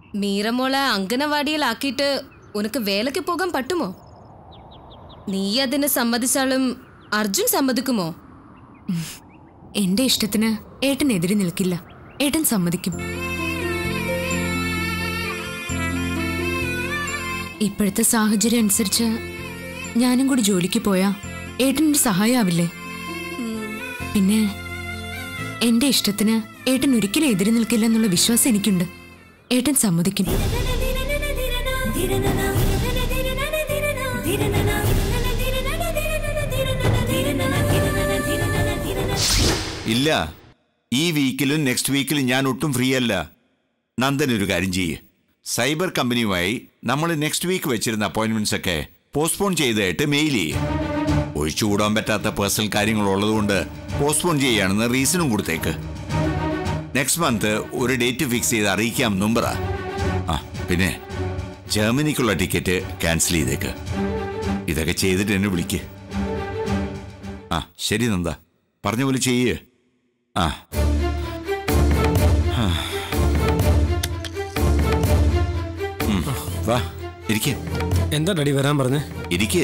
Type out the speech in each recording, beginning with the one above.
മീരമോളെ അങ്കനവാടിയിലാക്കിയിട്ട് ഉനക്ക് വേലയ്ക്ക് പോകാൻ പറ്റുമോ നീ അതിന് സമ്മതിച്ചാലും അർജുൻ സമ്മതിക്കുമോ എന്റെ ഇഷ്ടത്തിന് ഏട്ടൻ എതിരെ നിൽക്കില്ല ഏട്ടൻ സമ്മതിക്കും ഇപ്പോഴത്തെ സാഹചര്യം അനുസരിച്ച് ഞാനും കൂടി ജോലിക്ക് പോയാ ഏട്ടനൊരു സഹായമാവില്ലേ പിന്നെ എന്റെ ഇഷ്ടത്തിന് ഏട്ടൻ ഒരിക്കലും എതിരെ നിൽക്കില്ല എന്നുള്ള വിശ്വാസം എനിക്കുണ്ട് ഏട്ടൻ സമ്മതിക്കും ഇല്ല ഈ വീക്കിലും നെക്സ്റ്റ് വീക്കിലും ഞാൻ ഒട്ടും ഫ്രീ അല്ല നന്ദൻ ഒരു കാര്യം ചെയ്യ് സൈബർ കമ്പനിയുമായി നമ്മൾ നെക്സ്റ്റ് വീക്ക് വെച്ചിരുന്ന അപ്പോയിന്റ്മെന്റ്സ് ഒക്കെ പോസ്റ്റ്പോൺ ചെയ്തതായിട്ട് മെയിൽ ചെയ്യും ഒഴിച്ചുകൂടാൻ പറ്റാത്ത പേഴ്സണൽ കാര്യങ്ങൾ ഉള്ളതുകൊണ്ട് പോസ്റ്റ്പോൺ ചെയ്യുകയാണെന്ന് റീസണും കൊടുത്തേക്ക് നെക്സ്റ്റ് മന്ത് ഒരു ഡേറ്റ് ഫിക്സ് ചെയ്ത് അറിയിക്കാം നമ്പറ ആ പിന്നെ ജർമ്മനിക്കുള്ള ടിക്കറ്റ് ക്യാൻസൽ ചെയ്തേക്ക് ഇതൊക്കെ ചെയ്തിട്ട് എന്നെ വിളിക്ക് ആ ശരി നന്ദ പറഞ്ഞ പോലെ ചെയ്യേ ആ ആ. ഉം, വാ ഇരിക്കേ എന്താ ഡാഡി വരാൻ പറഞ്ഞേ ഇരിക്കേ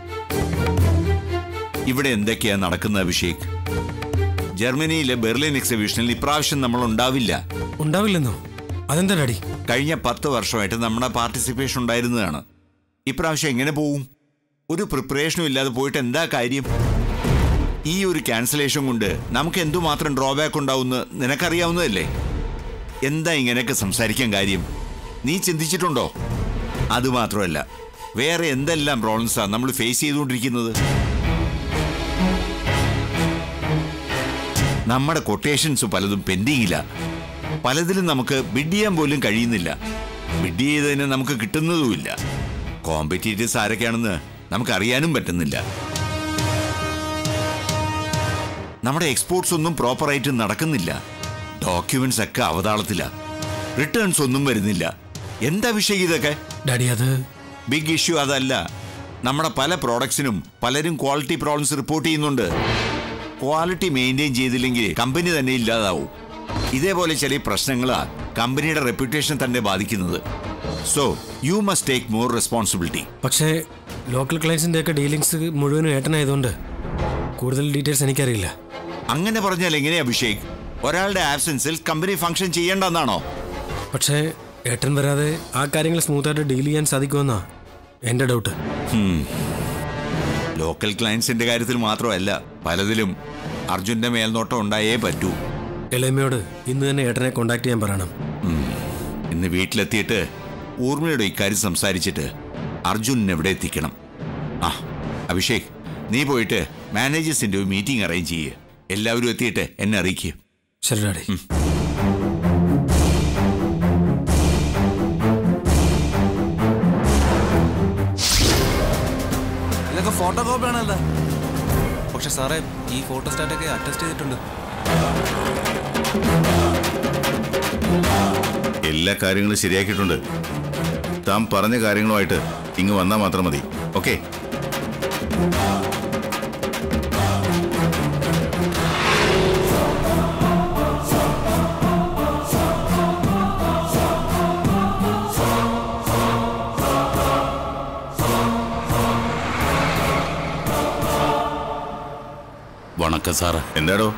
ഇവിടെ എന്തൊക്കെയാ നടക്കുന്ന അഭിഷേക് ജർമ്മനിയിലെ ബെർലിൻ എക്സിബിഷനിൽ ഇപ്രാവശ്യം നമ്മൾ ഉണ്ടാവില്ല ഉണ്ടാവില്ലെന്നോ അതെന്താ ഡാഡി കഴിഞ്ഞ പത്ത് വർഷമായിട്ട് നമ്മുടെ പാർട്ടിസിപ്പേഷൻ ഉണ്ടായിരുന്നതാണ് ഇപ്രാവശ്യം എങ്ങനെ പോവും ഒരു പ്രിപ്പറേഷനും ഇല്ലാതെ പോയിട്ട് എന്താ കാര്യം ഈ ഒരു ക്യാൻസലേഷൻ കൊണ്ട് നമുക്ക് എന്തുമാത്രം ഡ്രോബാക്ക് ഉണ്ടാവുമെന്ന് നിനക്കറിയാവുന്നതല്ലേ എന്താ ഇങ്ങനെയൊക്കെ സംസാരിക്കാൻ കാര്യം നീ ചിന്തിച്ചിട്ടുണ്ടോ അതുമാത്രമല്ല വേറെ എന്തെല്ലാം പ്രോബ്ലംസാണ് നമ്മൾ ഫേസ് ചെയ്തുകൊണ്ടിരിക്കുന്നത് നമ്മുടെ കൊട്ടേഷൻസ് പലതും പെൻഡിങ്ങില്ല പലതിലും നമുക്ക് ബിഡ് ചെയ്യാൻ പോലും കഴിയുന്നില്ല ബിഡ് ചെയ്തതിന് നമുക്ക് കിട്ടുന്നതുമില്ല കോമ്പറ്റീറ്റീവ്സ് ആരൊക്കെയാണെന്ന് നമുക്ക് അറിയാനും പറ്റുന്നില്ല നമ്മുടെ എക്സ്പോർട്സ് ഒന്നും പ്രോപ്പറായിട്ട് നടക്കുന്നില്ല ഡോക്യുമെന്റ്സ് ഒക്കെ അവതാളത്തില റിട്ടേൺസ് ഒന്നും വരുന്നില്ല എന്താ വിഷയം ഇതൊക്കെ ഡാഡി അത് ബിഗ് ഇഷ്യൂ അതല്ല നമ്മുടെ പല പ്രോഡക്ട്സിനും പലരും ക്വാളിറ്റി പ്രോബ്ലംസ് റിപ്പോർട്ട് ചെയ്യുന്നുണ്ട് ക്വാളിറ്റി മെയിൻറ്റെയിൻ ചെയ്തില്ലെങ്കിൽ കമ്പനി തന്നെ ഇല്ലാതാവും ഇതേപോലെ ചില പ്രശ്നങ്ങളാ കമ്പനിയുടെ റെപ്യൂട്ടേഷൻ തന്നെ ബാധിക്കുന്നത് so you must take more responsibility പക്ഷേ ലോക്കൽ ക്ലയൻസിന്റെ ഒക്കെ ഡീലിങ്സ് മുഴുവനും ഏട്ടനായതുകൊണ്ട് കൂടുതൽ ഡീറ്റെയിൽസ് എനിക്കറിയില്ല അങ്ങനെ പറഞ്ഞാൽ എങ്ങനെയാ അഭിഷേക് ഒരാളുടെ ആബ്സെൻസിൽ കമ്പനി ഫംഗ്ഷൻ ചെയ്യേണ്ടെന്നാണോ പക്ഷേ ഏട്ടൻ വരാതെ ആ കാര്യങ്ങൾ സ്മൂത്തായിട്ട് ഡീൽ ചെയ്യാൻ സാധിക്കുമെന്നാ എൻ്റെ ഡൗട്ട് ലോക്കൽ ക്ലയൻസിന്റെ കാര്യത്തിൽ മാത്രമല്ല പലതിലും അർജുന്റെ മേൽനോട്ടം ഉണ്ടായേ പറ്റൂ എളമയോട് ഇന്ന് തന്നെ ഏട്ടനെ കോണ്ടാക്ട് ചെയ്യാൻ പറയണം ഇന്ന് വീട്ടിലെത്തിയിട്ട് ഊർമിളയുടെ ഇക്കാര്യം സംസാരിച്ചിട്ട് അർജുനൻ എവിടെ എത്തിക്കണം ആ അഭിഷേക് നീ പോയിട്ട് മാനേജേഴ്സിന്റെ ഒരു മീറ്റിംഗ് അറേഞ്ച് ചെയ്യ് എല്ലാവരും എത്തിയിട്ട് എന്നെ അറിയിക്കുക ശരി ഡാഡി ഇതൊക്കെ ഫോട്ടോ കോപ്പി ആണല്ലോ പക്ഷെ സാറേ ഈ ഫോട്ടോ സ്റ്റാറ്റൊക്കെ അറ്റസ്റ്റ് ചെയ്തിട്ടുണ്ട് എല്ലാ കാര്യങ്ങളും ശരിയാക്കിയിട്ടുണ്ട് താൻ പറഞ്ഞ കാര്യങ്ങളുമായിട്ട് ഇങ്ങ് വന്നാൽ മാത്രം മതി ഓക്കെ വണക്കം സാറ് എന്താടോ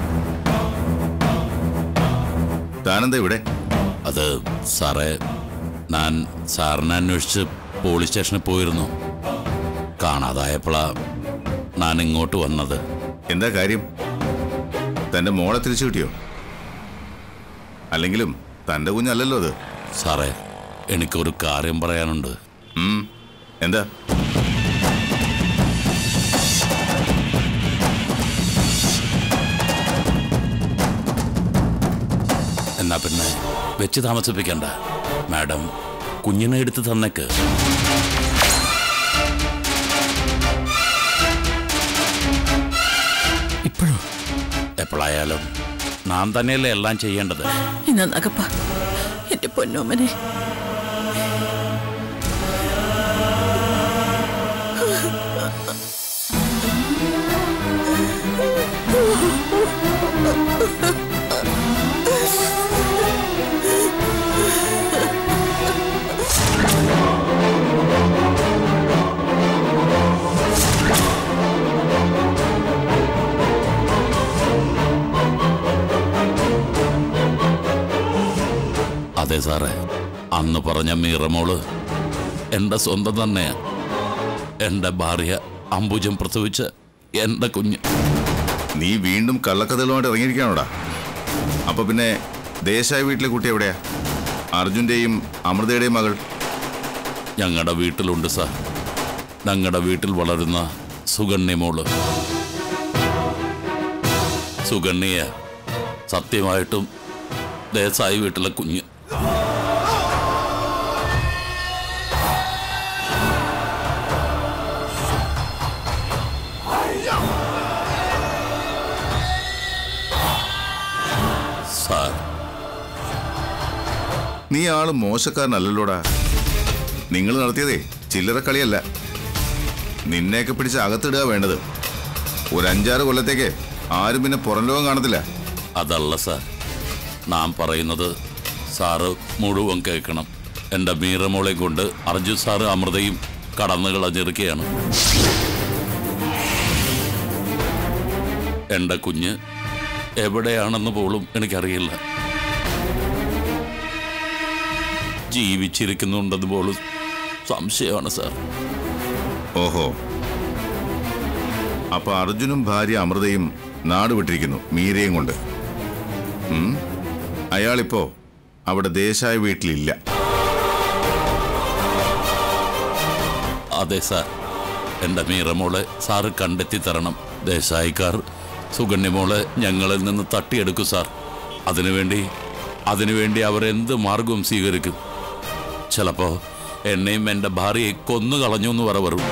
താനെന്താ ഇവിടെ അത് സാറേ ഞാൻ സാറിനെ അന്വേഷിച്ച് പോലീസ് സ്റ്റേഷനിൽ പോയിരുന്നു കാണാതായപ്പോഴാ ഞാൻ ഇങ്ങോട്ട് വന്നത് എന്താ കാര്യം തന്റെ മോളെ തിരിച്ചു കിട്ടിയോ അല്ലെങ്കിലും തന്റെ കുഞ്ഞല്ലല്ലോ അത് സാറേ എനിക്കൊരു കാര്യം പറയാനുണ്ട് ഉം, എന്താ എന്നാ പിന്നെ വെച്ച് താമസിപ്പിക്കണ്ട മാഡം കുഞ്ഞിനെ എടുത്ത് തന്നേക്ക് ഇപ്പോഴോ എപ്പോഴായാലും നാം തന്നെയല്ലേ എല്ലാം ചെയ്യേണ്ടത് ഇന്ന് നഗപ്പ എന്റെ പൊന്നോമനെ അതെ സാറേ അന്ന് പറഞ്ഞ മീറമോള് എൻ്റെ സ്വന്തം തന്നെയാ എൻ്റെ ഭാര്യ അംബുജം പ്രസവിച്ച എൻ്റെ കുഞ്ഞ് നീ വീണ്ടും കള്ളക്കഥകളുമായിട്ട് ഇറങ്ങിയിരിക്കാണോടാ അപ്പൊ പിന്നെ ദേശായ വീട്ടിലെ കുട്ടി എവിടെയാ അർജുന്റെയും അമൃതയുടെയും മകൾ ഞങ്ങളുടെ വീട്ടിലുണ്ട് സാർ ഞങ്ങളുടെ വീട്ടിൽ വളരുന്ന സുഗണ്യ മോള് സുഗണ്യ സത്യമായിട്ടും ദേശായി വീട്ടിലെ കുഞ്ഞ് സാർ നീ ആള് മോശക്കാരനല്ലല്ലോടാ നിങ്ങൾ നടത്തിയതേ ചില്ലറ കളിയല്ല നിന്നെയൊക്കെ പിടിച്ച് അകത്തിടുക വേണ്ടത് ഒരു അഞ്ചാറ് കൊല്ലത്തേക്ക് ആരും പിന്നെ പുറം ലോകം കാണത്തില്ല അതല്ല സാർ നാം പറയുന്നത് സാറ് മുഴുവൻ കേൾക്കണം എൻ്റെ മീറമോളെ കൊണ്ട് അർജുൻ സാറ് അമൃതയും കടന്നു കളഞ്ഞിരിക്കുകയാണ് എൻ്റെ കുഞ്ഞ് എവിടെയാണെന്ന് പോലും എനിക്കറിയില്ല ജീവിച്ചിരിക്കുന്നുണ്ടെന്ന് പോലും സംശയമാണ് സാർ ഓഹോ അപ്പൊ അർജുനും ഭാര്യ അമൃതയും നാട് വിട്ടിരിക്കുന്നു മീരയും കൊണ്ട് ഉം? അയാളിപ്പോ അവിടെ ദേശായ വീട്ടിലില്ല അതെ സാർ എൻ്റെ മീറമോളെ സാറ് കണ്ടെത്തി തരണം ദേശായിക്കാർ സുഗണ്യമോളെ ഞങ്ങളിൽ നിന്ന് തട്ടിയെടുക്കും സാർ അതിനുവേണ്ടി അതിനുവേണ്ടി അവർ എന്ത് മാർഗവും സ്വീകരിക്കും ചിലപ്പോ എന്നെയും എൻ്റെ ഭാര്യയെ കൊന്നു കളഞ്ഞു എന്ന് പറ വരും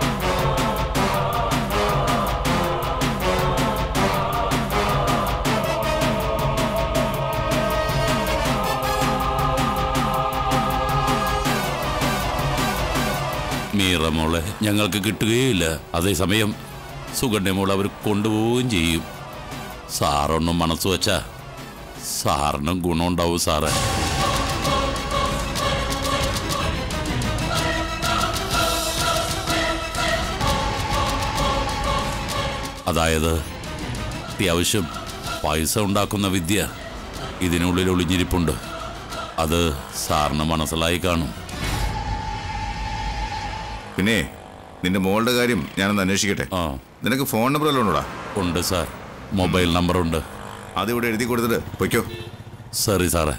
മീറമോളെ ഞങ്ങൾക്ക് കിട്ടുകയില്ല അതേസമയം സുഗണ്യമോളെ അവർ കൊണ്ടുപോവുകയും ചെയ്യും സാറൊന്നും മനസ്സ് വെച്ചാ സാറിനും ഗുണമുണ്ടാവും സാറേ അതായത് അത്യാവശ്യം പൈസ ഉണ്ടാക്കുന്ന വിദ്യ ഇതിനുള്ളിൽ ഒളിഞ്ഞിരിപ്പുണ്ട് അത് സാറിന് മനസ്സിലായി കാണും പിന്നെ നിന്റെ മോളുടെ കാര്യം ഞാനൊന്ന് അന്വേഷിക്കട്ടെ ആ നിനക്ക് ഫോൺ നമ്പർ വല്ലതും ഉണ്ടോടാ ഉണ്ട് സാർ മൊബൈൽ നമ്പറുണ്ട് അതിവിടെ എഴുതി കൊടുത്തിട്ട് പൊയ്ക്കോ സറി സാറേ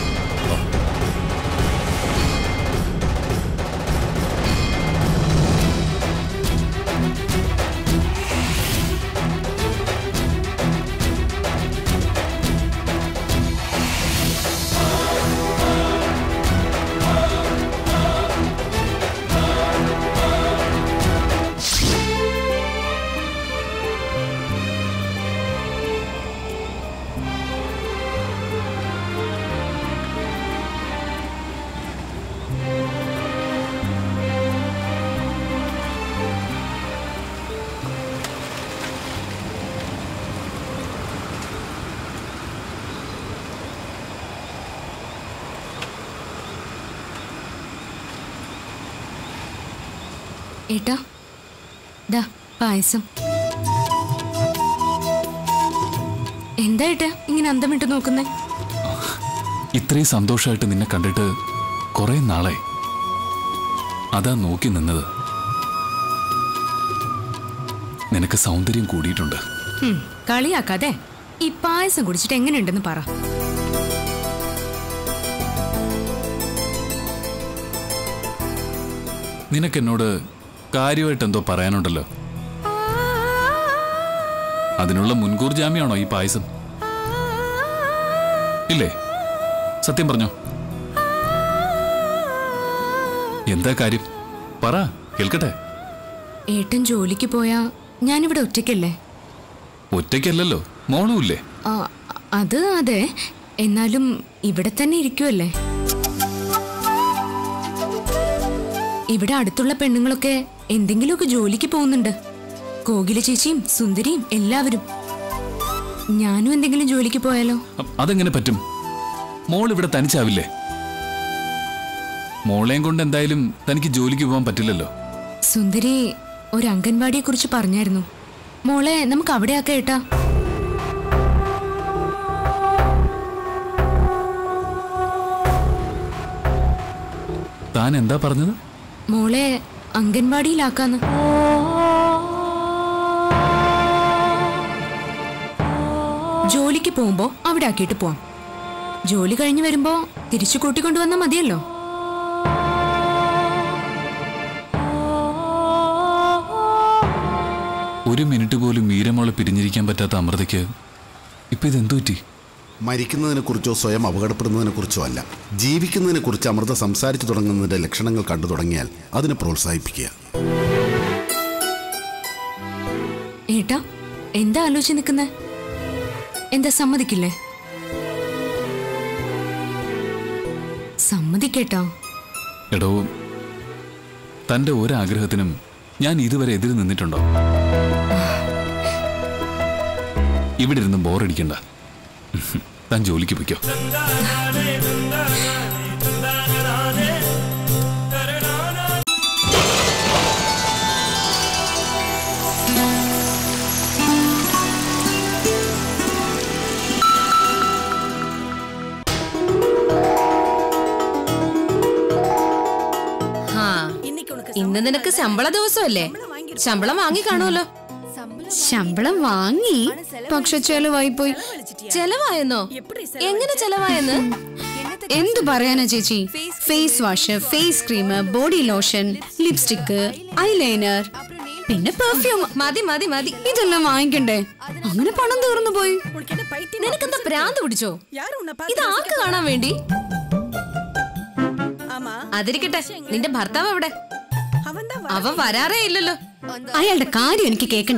ഏട്ടാ ദാ പായസം എന്താ ഏട്ടാ ഇങ്ങനെ അന്തം വിട്ട് നോക്കുന്നേ ഇത്രയും സന്തോഷമായിട്ട് നിന്നെ കണ്ടിട്ട് കുറെ നാളായി അതാ നോക്കി നിന്നത് നിനക്ക് സൗന്ദര്യം കൂടിയിട്ടുണ്ട് ഹും, കളിയാക്കാതെ ഈ പായസം കുടിച്ചിട്ട് എങ്ങനെയുണ്ടെന്ന് പറ നിനക്കെന്നോട് കാര്യമായിട്ട് എന്തോ പറയാനുണ്ടല്ലോ അതിനുള്ള മുൻകൂർ ജാമ്യമാണോ ഈ പായസം ഇല്ലേ സത്യം പറഞ്ഞോ എന്താ കാര്യം പറ കേൾക്കട്ടെ ഏട്ടൻ ജോലിക്ക് പോയാ ഞാനിവിടെ ഒറ്റയ്ക്കല്ലേ ഒറ്റയ്ക്കല്ലല്ലോ മോളുമില്ലേ ആ, അത് അതെ എന്നാലും ഇവിടെ തന്നെ ഇരിക്കുമല്ലേ ഇവിടെ അടുത്തുള്ള പെണ്ണുങ്ങളൊക്കെ എന്തെങ്കിലുമൊക്കെ ജോലിക്ക് പോകുന്നുണ്ട് കോകില ചേച്ചിയും സുന്ദരിയും എല്ലാവരും ഞാനും എന്തെങ്കിലും ജോലിക്ക് പോയാലോ അ- അതെങ്ങനെ പറ്റും മോൾ ഇവിടെ തനിച്ചാവില്ലേ മോളെയും കൊണ്ട് എന്തായാലും തനിക്ക് ജോലിക്ക് പോകാൻ പറ്റില്ലല്ലോ സുന്ദരി ഒരു അംഗൻവാടിയെ കുറിച്ച് പറഞ്ഞായിരുന്നു മോളെ നമുക്ക് അവിടെ ആക്കാം ഏട്ടാ താൻ എന്താ പറഞ്ഞത് മോളെ അംഗൻവാടിയിലാക്കാന്ന് ജോലിക്ക് പോകുമ്പോ അവിടെ ആക്കിയിട്ട് പോവാം ജോലി കഴിഞ്ഞ് വരുമ്പോ തിരിച്ചു കൂട്ടിക്കൊണ്ടുവന്നാ മതിയല്ലോ ഒരു മിനിറ്റ് പോലും മീരമോളെ പിരിഞ്ഞിരിക്കാൻ പറ്റാത്ത അമൃതയ്ക്ക് ഇപ്പൊ ഇതെന്തു പറ്റി മരിക്കുന്നതിനെക്കുറിച്ചോ സ്വയം അപകടപ്പെടുന്നതിനെക്കുറിച്ചോ അല്ല ജീവിക്കുന്നതിനെക്കുറിച്ച് അമൃത സംസാരിച്ചു തുടങ്ങുന്നതിന്റെ ലക്ഷണങ്ങൾ കണ്ടു തുടങ്ങിയാൽ അതിനെ പ്രോത്സാഹിപ്പിക്കുക ഏട്ടാ എന്താ ആലോചിച്ച് നിൽക്കുന്നേ എന്താ സമ്മതിക്കില്ലേ സമ്മതിക്കേട്ടോ എടോ തന്റെ ഒരാഗ്രഹത്തിനും ഞാൻ ഇതുവരെ എതിര് നിന്നിട്ടുണ്ടോ ഇവിടെ ഇരുന്ന് ബോറടിക്കണ്ട താൻ ജോലിക്ക് പൊയ്ക്കോ ഹാ ഇന്ന് നിനക്ക് ശമ്പള ദിവസമല്ലേ ശമ്പളം വാങ്ങി കാണുമല്ലോ ശമ്പളം വാങ്ങി പക്ഷെ ചെലവായി പോയി ചെലവായെന്നോ എങ്ങനെ ചെലവായെന്ന് എന്തു പറയാനാ ചേച്ചി face wash face cream body lotion lipstick eyeliner പിന്നെ പെർഫ്യൂം മതി മതി മതി ഇതെല്ലാം വാങ്ങിക്കണ്ടേ അങ്ങനെ പണം തീർന്നു പോയി നിനക്കെന്താ ഭ്രാന്ത് പിടിച്ചോ ഇത് ആർക്ക് കാണാൻ വേണ്ടി അതിരിക്കട്ടെ നിന്റെ ഭർത്താവ് എവിടെ അവൻ വരാറേ ഇല്ലല്ലോ അയാളുടെ കാര്യം എനിക്ക് കേക്കണ്ട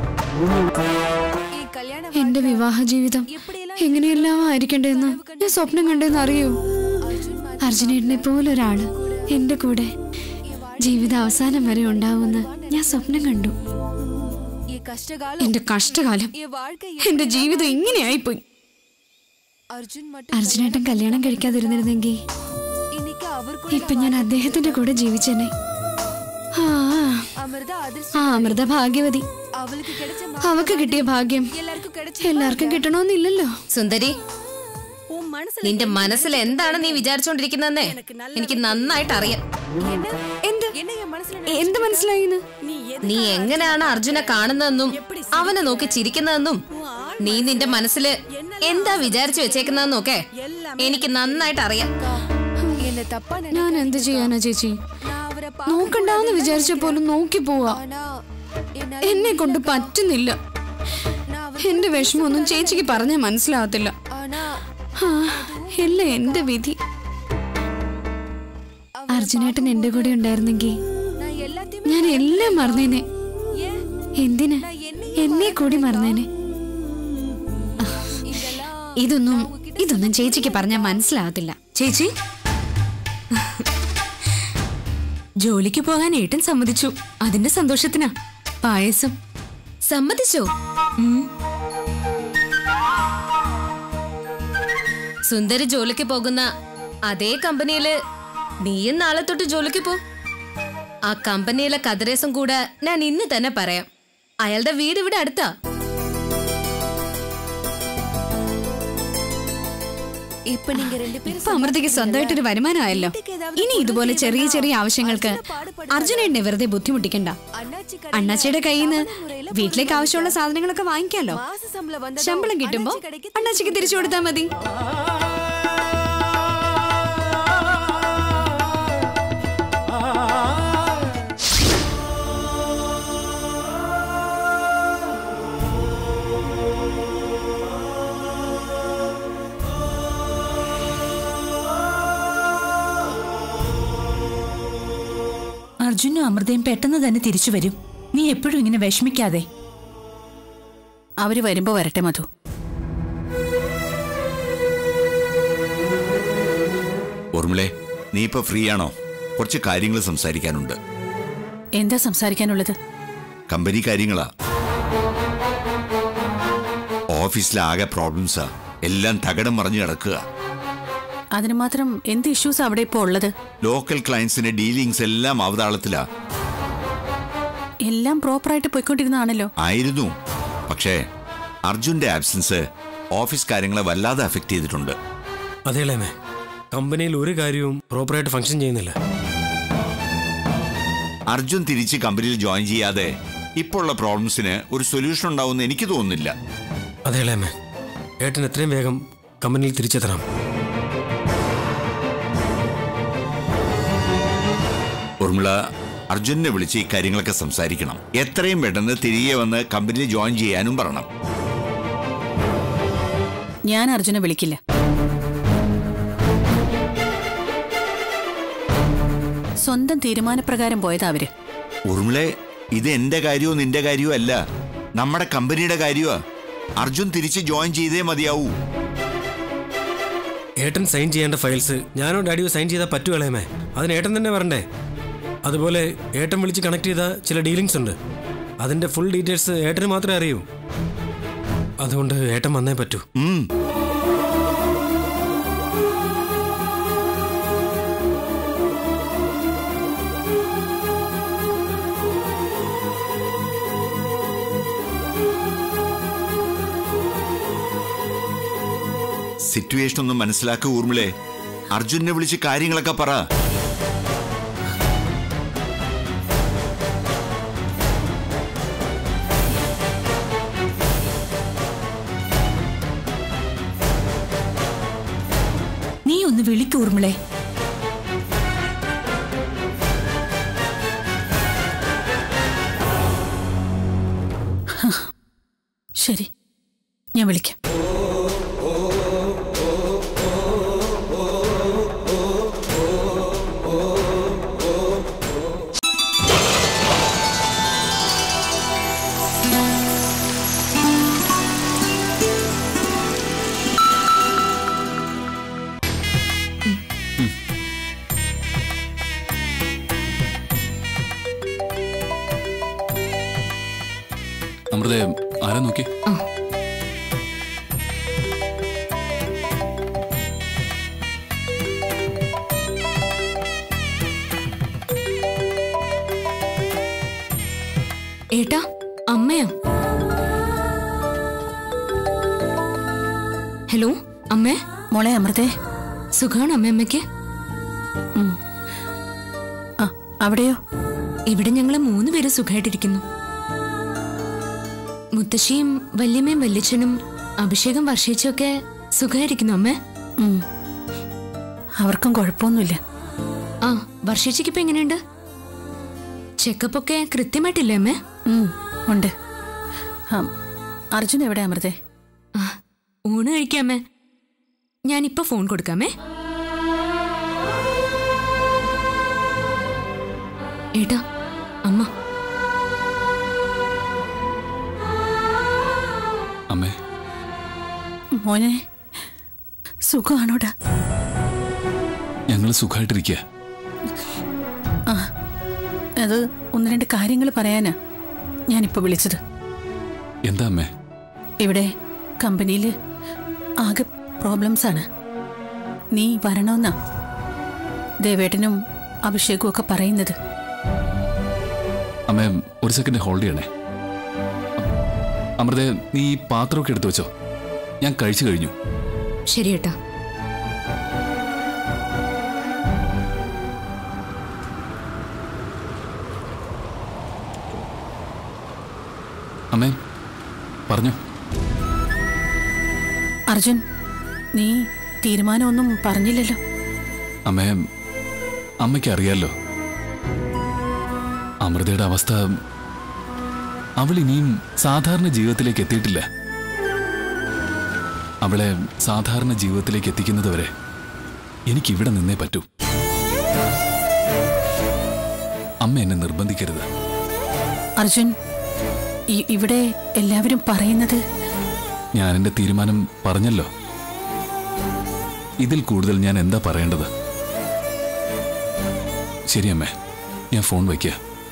എന്റെ വിവാഹ ജീവിതം എങ്ങനെയെല്ലാം ആയിരിക്കണ്ടെന്ന് ഞാൻ സ്വപ്നം കണ്ടെന്ന് അറിയൂ അർജുനേട്ടനെ പോലെ ഒരാള് എന്റെ കൂടെ ജീവിത അവസാനം വരെ ഉണ്ടാവുമെന്ന് ഞാൻ സ്വപ്നം കണ്ടു എന്റെ കഷ്ടകാലം എന്റെ ജീവിതം ഇങ്ങനെയായിപ്പോയി അർജുനേട്ടൻ കല്യാണം കഴിക്കാതിരുന്നിരുന്നെങ്കിൽ ഇപ്പൊ ഞാൻ അദ്ദേഹത്തിന്റെ കൂടെ ജീവിച്ചെന്നെ ആ ആ അമൃത ഭാഗ്യവതി അവക്ക് കിട്ടിയ ഭാഗ്യം എല്ലാവർക്കും കിട്ടണമെന്നില്ലല്ലോ സുന്ദരി നിന്റെ മനസ്സിൽ എന്താണ് നീ വിചാരിച്ചോണ്ടിരിക്കുന്നതെന്നേ എനിക്ക് നന്നായിട്ട് അറിയാം എന്ത് എന്ത് മനസ്സിലായിന്ന് നീ എങ്ങനെയാണ് അർജുനെ കാണുന്നതെന്നും അവനെ നോക്കി ചിരിക്കുന്നതെന്നും നീ നിന്റെ മനസ്സില് എന്താ വിചാരിച്ചു വെച്ചേക്കുന്നതെന്നും ഒക്കെ എനിക്ക് നന്നായിട്ട് അറിയാം ഞാൻ എന്ത് ചെയ്യാനാ ചേച്ചി നോക്കണ്ടാന്ന് വിചാരിച്ച പോലും നോക്കി പോവാ എന്നെ കൊണ്ട് പറ്റുന്നില്ല എന്റെ വിഷമമൊന്നും ചേച്ചിക്ക് പറഞ്ഞാൽ മനസ്സിലാവത്തില്ല ആ, എല്ലാം എന്റെ വിധി അർജുനേട്ടൻ എന്റെ കൂടെ ഉണ്ടായിരുന്നെങ്കിൽ ഞാൻ എല്ലാം മറന്നേനെ എന്തിന് എന്നെ കൂടി മറന്നേനെ ഇതൊന്നും ഇതൊന്നും ചേച്ചിക്ക് പറഞ്ഞാൽ മനസ്സിലാവത്തില്ല ചേച്ചി ജോലിക്ക് പോകാൻ ഏട്ടൻ സമ്മതിച്ചു അതിന്റെ സന്തോഷത്തിനാ പായസം സമ്മതിച്ചോ സുന്ദരി ജോലിക്ക് പോകുന്ന അതേ കമ്പനിയില് നീയും നാളെ തൊട്ട് ജോലിക്ക് പോ ആ കമ്പനിയിലെ കതിരേസം കൂടെ ഞാൻ ഇന്ന് തന്നെ പറയാം അയാളുടെ വീട് ഇവിടെ അടുത്താ ഇപ്പൊ അമൃതയ്ക്ക് സ്വന്തമായിട്ടൊരു വരുമാനമായല്ലോ ഇനി ഇതുപോലെ ചെറിയ ചെറിയ ആവശ്യങ്ങൾക്ക് അർജുനേട്ടനെ വെറുതെ ബുദ്ധിമുട്ടിക്കണ്ട അണ്ണാച്ചിയുടെ കയ്യിൽ നിന്ന് വീട്ടിലേക്ക് ആവശ്യമുള്ള സാധനങ്ങളൊക്കെ വാങ്ങിക്കാലോ ശമ്പളം കിട്ടുമ്പോ അണ്ണാച്ചിക്ക് തിരിച്ചു കൊടുത്താൽ മതി അർജുനും അമൃതയും പെട്ടെന്ന് തന്നെ തിരിച്ചു വരും നീ എപ്പോഴും ഇങ്ങനെ വിഷമിക്കാതെ അവര് വരുമ്പോ വരട്ടെ മധു ഓർമ്മിളെ നീ ഇപ്പൊ ഫ്രീ ആണോ കുറച്ച് കാര്യങ്ങൾ സംസാരിക്കാനുണ്ട് എന്താ സംസാരിക്കാനുള്ളത് കമ്പനി കാര്യങ്ങളാ ഓഫീസിലാകെ പ്രോബ്ലംസാ എല്ലാം തകടം മറിഞ്ഞു കിടക്കുക അതിന് മാത്രം എന്ത് ഇഷ്യൂസ് അവിടെ ഇപ്പോ ഉള്ളത് ലോക്കൽ ക്ലയൻസിന്റെ ഡീലിങ്സ് എല്ലാം അവതാളത്തിലാ എല്ലാം പ്രോപ്പറായിട്ട് പോയിക്കൊണ്ടിരുന്നതാണല്ലോ ആയിരുന്നു പക്ഷേ അർജുന്റെ ആബ്സൻസ് ഓഫീസ് കാര്യങ്ങളെ വല്ലാതെ അഫക്റ്റ് ചെയ്തിട്ടുണ്ട് അതേളേമേ കമ്പനിയിൽ ഒരു കാര്യവും പ്രോപ്പറായിട്ട് ഫംഗ്ഷൻ ചെയ്യുന്നില്ല അർജുൻ തിരിച്ച് കമ്പനിയിൽ ജോയിൻ ചെയ്യാതെ ഇപ്പോൾ ഉള്ള പ്രോബ്ലംസിന് ഒരു സൊല്യൂഷൻ ഉണ്ടാവുമെന്ന് എനിക്ക് തോന്നുന്നില്ല അതെ ഇളയമ്മേ ഏട്ടൻ എത്രയും വേഗം കമ്പനിയിൽ തിരിച്ചെത്തണം ഉർമിള അർജുനെ വിളിച്ച് ഈ കാര്യങ്ങളൊക്കെ സംസാരിക്കണം എത്രയും പെട്ടെന്ന് തിരികെ വന്ന് കമ്പനിയിൽ ജോയിൻ ചെയ്യാനും പറയണം ഞാൻ അർജുനെ വിളിക്കില്ല സ്വന്തം തീരുമാനപ്രകാരം പോയതാ അവര് ഉർമിളെ ഇത് എന്റെ കാര്യമോ നിന്റെ കാര്യമോ അല്ല നമ്മുടെ കമ്പനിയുടെ കാര്യമാ അർജുൻ തിരിച്ച് ജോയിൻ ചെയ്തേ മതിയാവൂ ഏട്ടൻ സൈൻ ചെയ്യേണ്ട ഫയൽസ് ഞാനോ ഡാഡിയോ സൈൻ ചെയ്താൽ പറ്റൂ ഇളയമേ അതിന് ഏട്ടൻ തന്നെ വരണ്ടേ അതുപോലെ ഏട്ടൻ വിളിച്ച് കണക്ട് ചെയ്ത ചില ഡീലിങ്സ് ഉണ്ട് അതിന്റെ ഫുൾ ഡീറ്റെയിൽസ് ഏട്ടന് മാത്രമേ അറിയൂ അതുകൊണ്ട് ഏട്ടൻ വന്നേ പറ്റൂ ഉം. സിറ്റുവേഷൻ ഒന്ന് മനസ്സിലാക്കുക ഊർമിളെ അർജുനെ വിളിച്ച് കാര്യങ്ങളൊക്കെ പറ നീ ഒന്ന് വിളിക്കൂർമിളെ ശരി ഞാൻ വിളിക്കാം അമൃതേ ആരാ നോക്കി ഏട്ടാ അമ്മയാ ഹലോ അമ്മേ മോളെ അമൃതേ സുഖാണ് അമ്മ അമ്മയ്ക്ക് ആ അവിടെയോ ഇവിടെ ഞങ്ങള് മൂന്ന് പേരും സുഖമായിട്ടിരിക്കുന്നു മുത്തശ്ശിയും വല്യമ്മയും വല്യച്ഛനും അഭിഷേകം വർഷിച്ചൊക്കെ സുഖമായിരിക്കുന്നു അമ്മേ ഉം. അവർക്കും കുഴപ്പമൊന്നുമില്ല ആ വർഷിച്ചയ്ക്ക് ഇപ്പൊ എങ്ങനെയുണ്ട് ചെക്കപ്പ് ഒക്കെ കൃത്യമായിട്ടില്ലേ അമ്മേ ഉം, ഉണ്ട് ആ, അർജുൻ എവിടെ അമൃതേ ആ, ഊണ് കഴിക്കാമേ ഞാനിപ്പോ ഫോൺ കൊടുക്കാമേ ഏട്ടാ അമ്മ അമ്മേ മോനെ സുഖമാണോടാ ഞങ്ങൾ സുഖമായിട്ടിരിക്കുക ആ അത് ഒന്ന് രണ്ട് കാര്യങ്ങൾ പറയാനാ ഞാനിപ്പോ വിളിച്ചത് എന്താ അമ്മേ ഇവിടെ കമ്പനിയിൽ ആകെ പ്രോബ്ലംസ് ആണ് നീ വരണമെന്നാ ദേവേട്ടനും അഭിഷേകും ഒക്കെ പറയുന്നത് അമ്മേ ഒരു സെക്കൻഡ് ഹോൾഡ് ചെയ്യണേ അമൃതേ നീ ഈ പാത്രമൊക്കെ എടുത്തു വെച്ചോ ഞാൻ കഴിച്ചു കഴിഞ്ഞു ശരി ഏട്ടാ അമ്മേ പറഞ്ഞോ അർജുൻ നീ തീരുമാനമൊന്നും പറഞ്ഞില്ലല്ലോ അമ്മേ അമ്മയ്ക്ക് അറിയാലോ അമൃതയുടെ അവസ്ഥ അവൾ ഇനിയും സാധാരണ ജീവിതത്തിലേക്ക് എത്തിയിട്ടില്ല അവളെ സാധാരണ ജീവിതത്തിലേക്ക് എത്തിക്കുന്നതുവരെ എനിക്കിവിടെ നിന്നേ പറ്റൂ അമ്മ എന്നെ നിർബന്ധിക്കരുത് അർജുൻ ഇ- ഇവിടെ എല്ലാവരും പറയുന്നത് ഞാൻ എൻ്റെ തീരുമാനം പറഞ്ഞല്ലോ ഇതിൽ കൂടുതൽ ഞാൻ എന്താ പറയേണ്ടത് ശരി അമ്മേ ഞാൻ ഫോൺ വയ്ക്കുക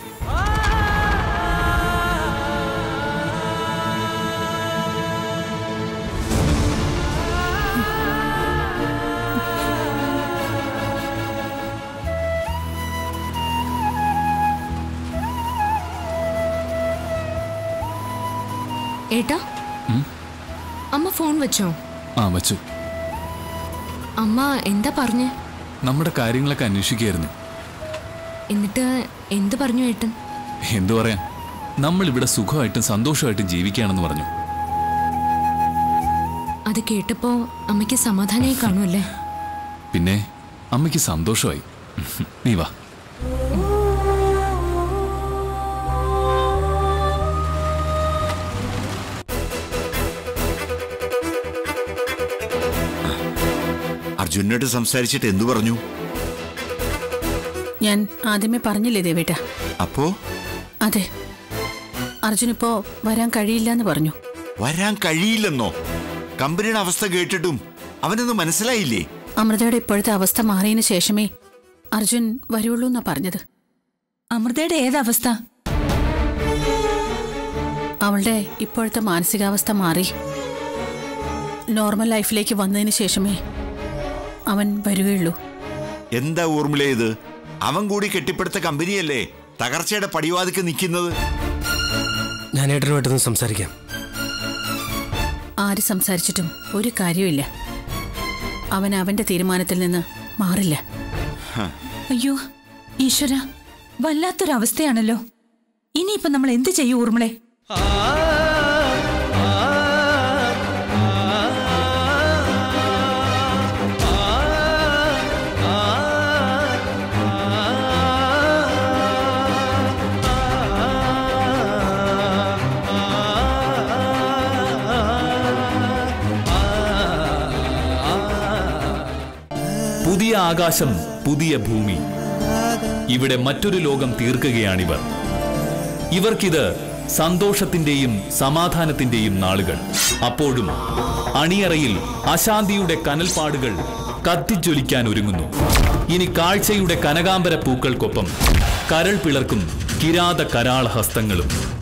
ഏട്ടാ ഉം? അമ്മ ഫോൺ വെച്ചോ ആ വച്ചു അമ്മ എന്താ പറഞ്ഞേ നമ്മുടെ കാര്യങ്ങളൊക്കെ അന്വേഷിക്കുകയായിരുന്നു എന്നിട്ട് എന്ത് പറഞ്ഞു ഏട്ടൻ എന്തു പറയാൻ നമ്മൾ ഇവിടെ സുഖമായിട്ടും സന്തോഷമായിട്ടും ജീവിക്കുകയാണെന്ന് പറഞ്ഞു അത് കേട്ടപ്പോ അമ്മയ്ക്ക് സമാധാനമായി കാണുമല്ലേ പിന്നെ അമ്മയ്ക്ക് സന്തോഷമായി നീ വാ അർജുനോട് സംസാരിച്ചിട്ട് എന്തു പറഞ്ഞു ഞാൻ ആദ്യമേ പറഞ്ഞില്ലേ ദേവേട്ട അപ്പോ അതെ അർജുൻ ഇപ്പോ വരാൻ കഴിയില്ല എന്ന് പറഞ്ഞു വരാൻ കഴിയില്ലെന്നോ കമ്പനിയുടെ അവസ്ഥ കേട്ടിട്ടും അവനൊന്നും മനസ്സിലായില്ലേ അമൃതയുടെ ഇപ്പോഴത്തെ അവസ്ഥ മാറിയതിനു ശേഷമേ അർജുൻ വരുള്ളൂ എന്നാ പറഞ്ഞത് അമൃതയുടെ ഏതവസ്ഥ അവളുടെ ഇപ്പോഴത്തെ മാനസികാവസ്ഥ മാറി നോർമൽ ലൈഫിലേക്ക് വന്നതിന് ശേഷമേ അവൻ വരികയുള്ളൂ എന്താ ഊർമിള ഇത് അവൻ കൂടി കെട്ടിപ്പടുത്ത കമ്പനിയല്ലേ തകർച്ചയുടെ പടിവാതിക്ക് നിൽക്കുന്നത് ഞാൻ ഏട്ടനുമായിട്ടൊന്ന് സംസാരിക്കാം ആര് സംസാരിച്ചിട്ടും ഒരു കാര്യമില്ല അവൻ അവന്റെ തീരുമാനത്തിൽ നിന്ന് മാറില്ല അയ്യോ ഈശ്വര വല്ലാത്തൊരവസ്ഥയാണല്ലോ ഇനിയിപ്പോ നമ്മൾ എന്ത് ചെയ്യും ഊർമിളെ പുതിയ ആകാശം പുതിയ ഭൂമി ഇവിടെ മറ്റൊരു ലോകം തീർക്കുകയാണിവർ ഇവർക്കിത് സന്തോഷത്തിന്റെയും സമാധാനത്തിന്റെയും നാളുകൾ അപ്പോഴും അണിയറയിൽ അശാന്തിയുടെ കനൽപ്പാടുകൾ കത്തിജ്വലിക്കാൻ ഒരുങ്ങുന്നു ഇനി കാഴ്ചയുടെ കനകാംബര പൂക്കൾക്കൊപ്പം കരൾ പിളർക്കും കിരാത കരാള ഹസ്തങ്ങളും